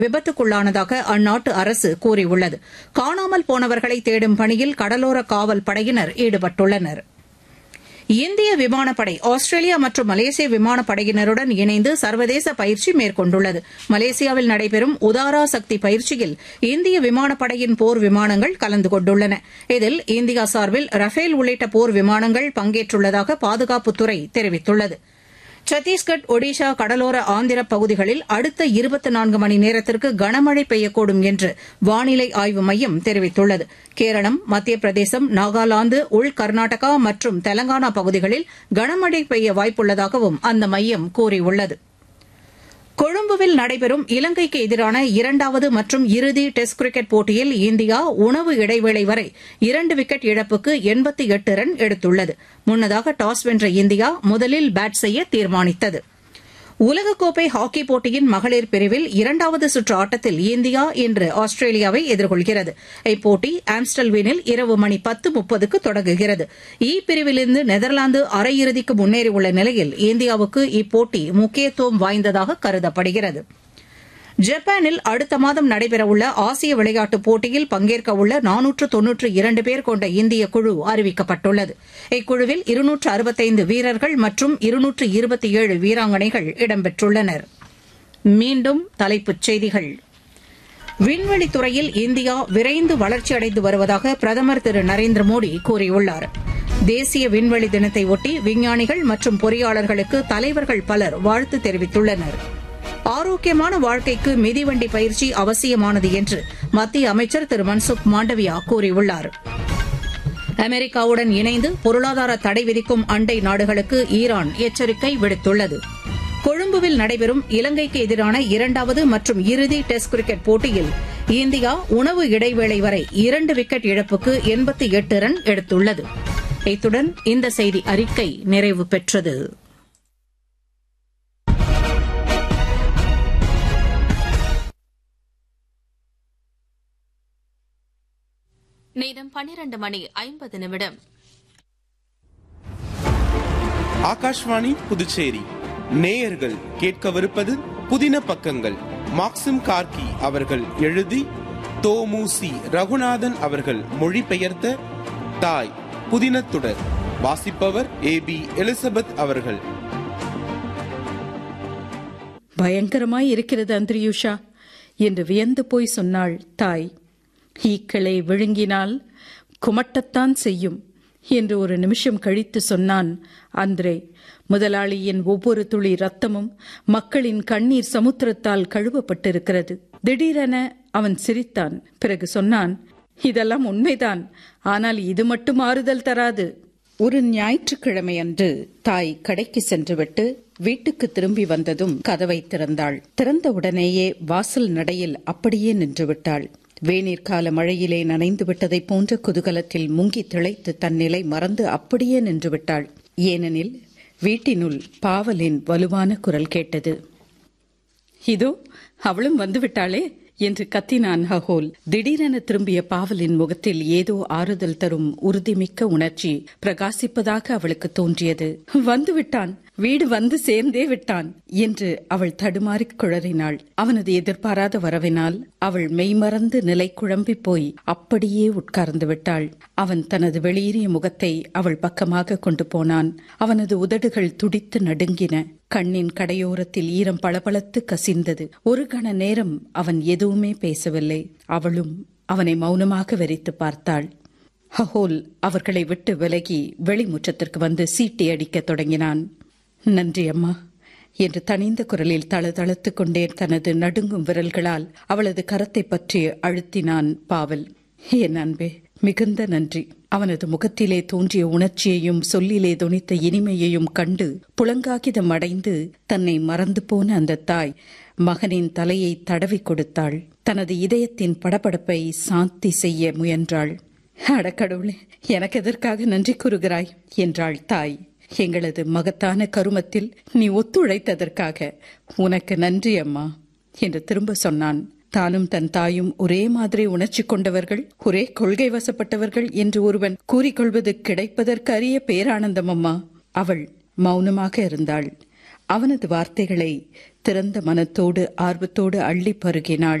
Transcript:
விபத்துக்குள்ளானதாக அந்நாட்டு அரசு கூறியுள்ளது காணாமல் போனவர்களை தேடும் பணியில் கடலோர காவல் படையினர் ஈடுபட்டுள்ளனர் இந்திய விமானப்படை ஆஸ்திரேலியா மற்றும் மலேசிய விமானப்படையினருடன் இணைந்து சர்வதேச பயிற்சி மேற்கொண்டுள்ளது மலேசியாவில் நடைபெறும் உதாரா சக்தி பயிற்சியில் இந்திய விமானப்படையின் போர் விமானங்கள் கலந்து கொண்டுள்ளன இதில் இந்தியா சார்பில் ரஃபேல் உள்ளிட்ட போர் விமானங்கள் பங்கேற்றுள்ளதாக பாதுகாப்புத்துறை தெரிவித்துள்ளது சத்தீஸ்கட் ஒடிஷா கடலோர ஆந்திர பகுதிகளில் அடுத்த இருபத்தி நான்கு மணி நேரத்திற்கு கனமழை பெய்யக்கூடும் என்று வானிலை ஆய்வு மையம் தெரிவித்துள்ளது கேரளம் மத்திய பிரதேசம் நாகாலாந்து உள் கர்நாடகா மற்றும் தெலங்கானா பகுதிகளில் கனமழை பெய்ய வாய்ப்புள்ளதாகவும் அந்த மையம் கூறியுள்ளது கொழும்புவில் நடைபெறும் இலங்கைக்கு எதிரான இரண்டாவது மற்றும் இறுதி டெஸ்ட் கிரிக்கெட் போட்டியில் இந்தியா உணவு இடைவேளை வரை இரண்டு விக்கெட் இழப்புக்கு எண்பத்தி எட்டு ரன் எடுத்துள்ளது முன்னதாக டாஸ் வென்ற இந்தியா முதலில் பேட் செய்ய தீர்மானித்தது உலகக்கோப்பை ஹாக்கி போட்டியின் மகளிர் பிரிவில் இரண்டாவது சுற்று ஆட்டத்தில் இந்தியா இன்று ஆஸ்திரேலியாவை எதிர்கொள்கிறது இப்போட்டி ஆம்ஸ்டல்வீனில் இரவு மணி பத்து முப்பதுக்கு தொடங்குகிறது இ பிரிவிலிருந்து நெதர்லாந்து அரையிறுதிக்கு முன்னேறியுள்ள நிலையில் இந்தியாவுக்கு இப்போட்டி முக்கியத்துவம் வாய்ந்ததாக கருதப்படுகிறது ஜப்பானில் அடுத்த மாதம் நடைபெறவுள்ள ஆசிய விளையாட்டுப் போட்டியில் பங்கேற்கவுள்ள நானூற்று தொன்னூற்று இரண்டு பேர் கொண்ட இந்திய குழு அறிவிக்கப்பட்டுள்ளது இக்குழுவில் இருநூற்று அறுபத்தைந்து வீரர்கள் மற்றும் இருநூற்று இருபத்தி ஏழு வீராங்கனைகள் இடம்பெற்றுள்ளனர் மீண்டும் தலைப்புச் செய்திகள் விண்வெளித்துறையில் இந்தியா விரைந்து வளர்ச்சியடைந்து வருவதாக பிரதமர் திரு நரேந்திர மோடி கூறியுள்ளார் தேசிய விண்வெளி தினத்தை ஒட்டி விஞ்ஞானிகள் மற்றும் பொறியாளர்களுக்கு தலைவர்கள் பலர் வாழ்த்து தெரிவித்துள்ளனா் ஆரோக்கியமான வாழ்க்கைக்கு மிதிவண்டி பயிற்சி அவசியமானது என்று மத்திய அமைச்சர் திரு மன்சுக் மாண்டவியா கூறியுள்ளார் அமெரிக்காவுடன் இணைந்து பொருளாதார தடை விதிக்கும் அண்டை நாடுகளுக்கு ஈரான் எச்சரிக்கை விடுத்துள்ளது கொழும்புவில் நடைபெறும் இலங்கைக்கு எதிரான இரண்டாவது மற்றும் இறுதி டெஸ்ட் கிரிக்கெட் போட்டியில் இந்தியா உணவு இடைவேளை வரை இரண்டு விக்கெட் இழப்புக்கு எண்பத்தி எட்டு ரன் எடுத்துள்ளது இத்துடன் இந்த செய்தி அறிக்கை நிறைவு பெற்றது நேரம் பன்னிரண்டு மணி ஐம்பது நிமிடம் ஆகாஷ்வாணி புதுச்சேரி நேயர்கள் கேட்கவிருப்பது புதின பக்கங்கள் மாக்சிம் கார்கி அவர்கள் எழுதி தோமுசி ரகுநாதன் அவர்கள் மொழிபெயர்த்த தாய் புதினத்துடர் வாசிப்பவர் ஏ பி எலிசபெத் அவர்கள் பயங்கரமாய் இருக்கிறது அந்திரியுஷா என்று வியந்து போய் சொன்னாள் தாய் ஈக்களை விழுங்கினால் குமட்டத்தான் செய்யும் என்று ஒரு நிமிஷம் கழித்து சொன்னான் அந்திரே முதலாளியின் ஒவ்வொரு துளி ரத்தமும் மக்களின் கண்ணீர் சமுத்திரத்தால் கழுவப்பட்டிருக்கிறது திடீரென அவன் சிரித்தான் பிறகு சொன்னான் இதெல்லாம் உண்மைதான் ஆனால் இது மட்டும் ஆறுதல் தராது ஒரு ஞாயிற்றுக்கிழமை அன்று தாய் கடைக்கு சென்றுவிட்டு வீட்டுக்கு திரும்பி வந்ததும் கதவை திறந்தாள் திறந்த உடனேயே வாசல் நடையில் அப்படியே நின்று விட்டாள் வேநீர் கால மழையிலே நனைந்து விட்டதைப் போன்ற குதூகலத்தில் முங்கி திளைத்து தன் நிலை மறந்து அப்படியே நின்று விட்டாள் ஏனெனில் வீட்டினுள் பாவலின் வலுவான குரல் கேட்டது இதோ அவளும் வந்து விட்டாளே என்று கத்தினான் ஹகோல் திடீரென திரும்பிய பாவலின் முகத்தில் ஏதோ ஆறுதல் தரும் உறுதிமிக்க உணர்ச்சி பிரகாசிப்பதாக அவளுக்கு தோன்றியது வந்து விட்டான் வீடு வந்து சேர்ந்தே விட்டான் என்று அவள் தடுமாறி குழறினாள் அவனது எதிர்பாராத வரவினால் அவள் மெய்மறந்து நிலை குழம்பி போய் அப்படியே உட்கார்ந்து விட்டாள் அவன் தனது வெளியேறிய முகத்தை அவள் பக்கமாக கொண்டு போனான் அவனது உதடுகள் துடித்து நடுங்கின கண்ணின் கடையோரத்தில் ஈரம் பளபளத்து கசிந்தது ஒரு கண நேரம் அவன் எதுவுமே பேசவில்லை அவளும் அவனை மௌனமாக வெறித்து பார்த்தாள் ஹஹோல் அவர்களை விட்டு விலகி வெளிமுற்றத்திற்கு வந்து சீட்டி அடிக்கத் தொடங்கினான் நன்றி அம்மா என்று தனிந்த குரலில் தளதளத்துக் கொண்டே தனது நடுங்கும் விரல்களால் அவளது கரத்தை பற்றி அழுத்தினான் பாவல் என் அன்பே மிகுந்த நன்றி அவனது முகத்திலே தோன்றிய உணர்ச்சியையும் சொல்லிலே தொனித்த இனிமையையும் கண்டு புலங்காகிதம் அடைந்து தன்னை மறந்து போன அந்த தாய் மகனின் தலையை தடவி கொடுத்தாள் தனது இதயத்தின் படபடப்பை சாந்தி செய்ய முயன்றாள் அடக்கடவுளே எனக்கு எதற்காக நன்றி கூறுகிறாய் என்றாள் தாய் எங்களது மகத்தான கருமத்தில் நீ ஒத்துழைத்ததற்காக உனக்கு நன்றி அம்மா என்று திரும்ப சொன்னான் தானும் தன் தாயும் ஒரே மாதிரி உணர்ச்சி கொண்டவர்கள் ஒரே கொள்கை வசப்பட்டவர்கள் என்று ஒருவன் கூறிக்கொள்வது கிடைப்பதற்கு அரிய பேரானந்தம் அம்மா அவள் மௌனமாக இருந்தாள் அவனது வார்த்தைகளை திறந்த மனத்தோடு ஆர்வத்தோடு அள்ளி பருகினாள்